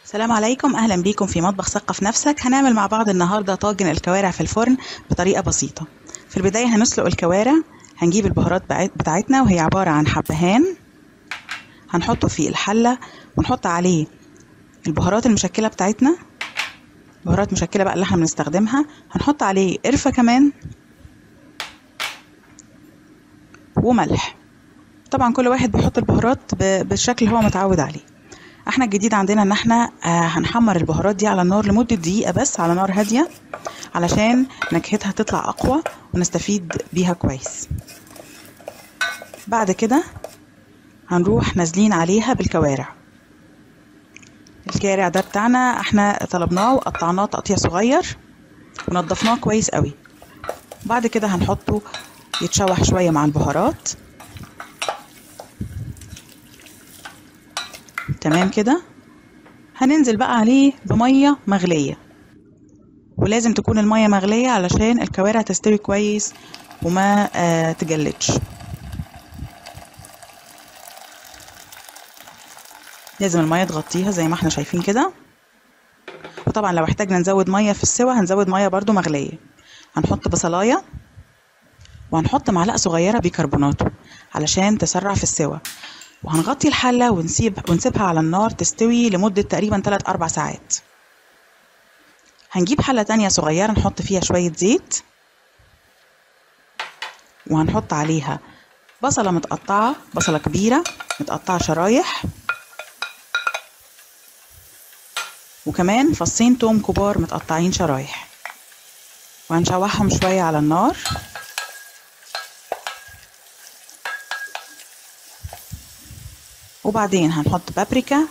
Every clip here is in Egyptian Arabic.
السلام عليكم اهلا بيكم في مطبخ ثقف نفسك هنعمل مع بعض النهارده طاجن الكوارع في الفرن بطريقه بسيطه في البدايه هنسلق الكوارع هنجيب البهارات بع- بتاعتنا وهي عباره عن حبهان هنحطه في الحله ونحط عليه البهارات المشكله بتاعتنا بهارات مشكله بقى اللي احنا بنستخدمها هنحط عليه قرفه كمان وملح طبعا كل واحد بيحط البهارات ب- بالشكل اللي هو متعود عليه احنا الجديد عندنا ان احنا آه، هنحمر البهارات دي على النار لمدة دقيقة بس على نار هادية علشان نكهتها تطلع اقوى ونستفيد بيها كويس بعد كده هنروح نازلين عليها بالكوارع الكارع ده بتاعنا احنا طلبناه وقطعناه تقطيع صغير ونضفناه كويس قوي بعد كده هنحطه يتشوح شوية مع البهارات تمام كده هننزل بقى عليه بمية مغلية ولازم تكون المية مغلية علشان الكوارع تستوي كويس وما آه تجلدش لازم المية تغطيها زي ما احنا شايفين كده وطبعا لو احتاجنا نزود مية في السوا هنزود مية برضو مغلية هنحط بصلاية وهنحط معلقة صغيرة بيكربوناتو علشان تسرع في السوا وهنغطي الحلة ونسيب ونسيبها على النار تستوي لمدة تقريبا 3 4 ساعات هنجيب حلة تانية صغيرة نحط فيها شوية زيت وهنحط عليها بصلة متقطعة بصلة كبيرة متقطعة شرايح وكمان فصين توم كبار متقطعين شرايح وهنشوحهم شوية على النار وبعدين هنحط بابريكا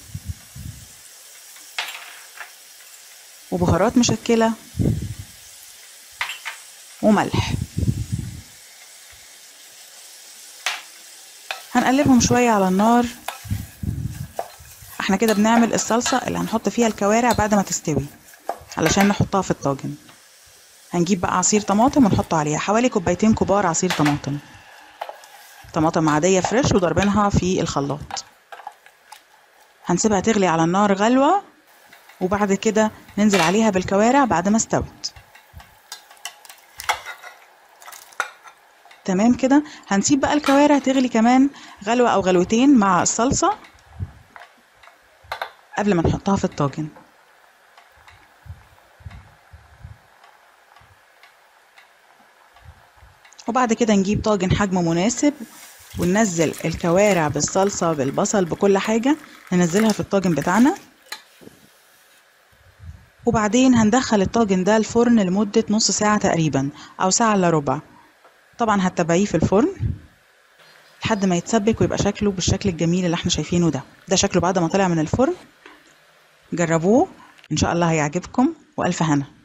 وبهارات مشكلة وملح هنقلبهم شوية على النار احنا كده بنعمل الصلصة اللي هنحط فيها الكوارع بعد ما تستوي علشان نحطها في الطاجن هنجيب بقى عصير طماطم ونحطه عليها حوالي كوبايتين كبار عصير طماطم طماطم عادية فريش وضربينها في الخلاط هنسيبها تغلي على النار غلوة وبعد كده ننزل عليها بالكوارع بعد ما استوت تمام كده هنسيب بقى الكوارع تغلي كمان غلوة أو غلوتين مع الصلصة قبل ما نحطها في الطاجن وبعد كده نجيب طاجن حجم مناسب وننزل الكوارع بالصلصة بالبصل بكل حاجة ننزلها في الطاجن بتاعنا وبعدين هندخل الطاجن ده الفرن لمدة نص ساعة تقريبا أو ساعة إلا ربع طبعا هتتابعيه في الفرن لحد ما يتسبك ويبقى شكله بالشكل الجميل اللي احنا شايفينه ده ده شكله بعد ما طلع من الفرن جربوه إن شاء الله هيعجبكم وألف هنا